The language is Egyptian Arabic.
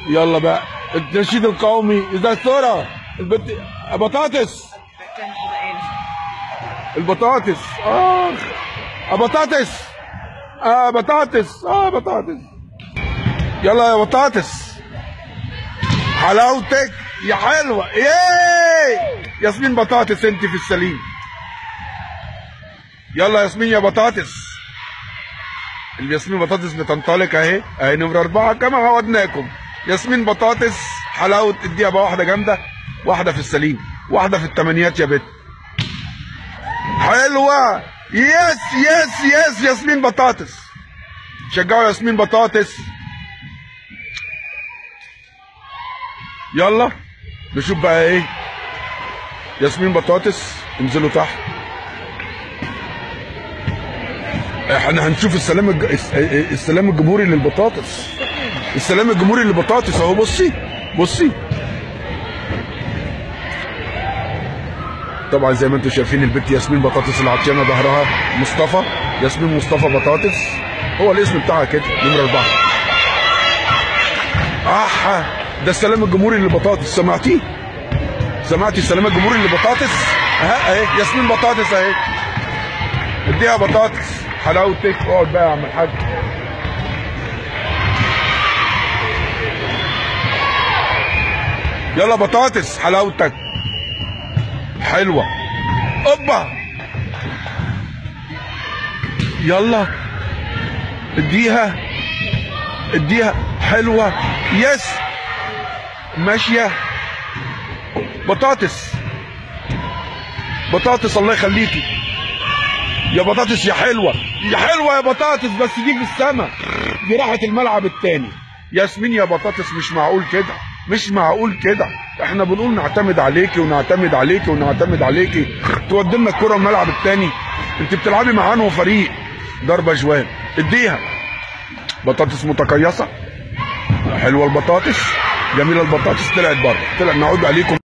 يلا بقى النشيد القومي اذا الثرى البت... بطاطس البطاطس اخ بطاطس اه بطاطس اه بطاطس يلا يا بطاطس حلاوتك يا حلوه ياي ياسمين بطاطس انت في السليم يلا ياسمين يا بطاطس الياسمين بطاطس بتنطلق اهي اهي نمرة أربعة كما عودناكم ياسمين بطاطس حلاوة اديها بقى واحدة جامدة واحدة في السليم واحدة في التمانيات يا بت حلوة يس يس يس ياسمين بطاطس شجعوا ياسمين بطاطس يلا نشوف بقى ايه ياسمين بطاطس انزلوا تحت احنا هنشوف السلام الج... السلام الجمهوري للبطاطس السلام الجمهوري للبطاطس اهو بصي بصي طبعا زي ما انتم شايفين البنت ياسمين بطاطس اللي عطيانه ظهرها مصطفى ياسمين مصطفى بطاطس هو الاسم بتاعها كده نمره اربعه اح ده السلام الجمهوري للبطاطس سمعتيه سمعتي السلام الجمهوري للبطاطس اها اهي ياسمين بطاطس اهي اديها بطاطس حلاوتك اقعد بقى يا عم الحاج يلا بطاطس حلاوتك حلوه اوبا يلا اديها اديها حلوه يس ماشيه بطاطس بطاطس الله يخليكي يا بطاطس يا حلوه يا حلوه يا بطاطس بس دي في السما دي راحت الملعب التاني ياسمين يا بطاطس مش معقول كده مش معقول كده احنا بنقول نعتمد عليكي ونعتمد عليكي ونعتمد عليكي تودي لنا الكره الملعب التاني انت بتلعبي مع انه فريق ضربه جوان اديها بطاطس متقيصه حلوه البطاطس جميله البطاطس طلعت بره طلع نعود عليكم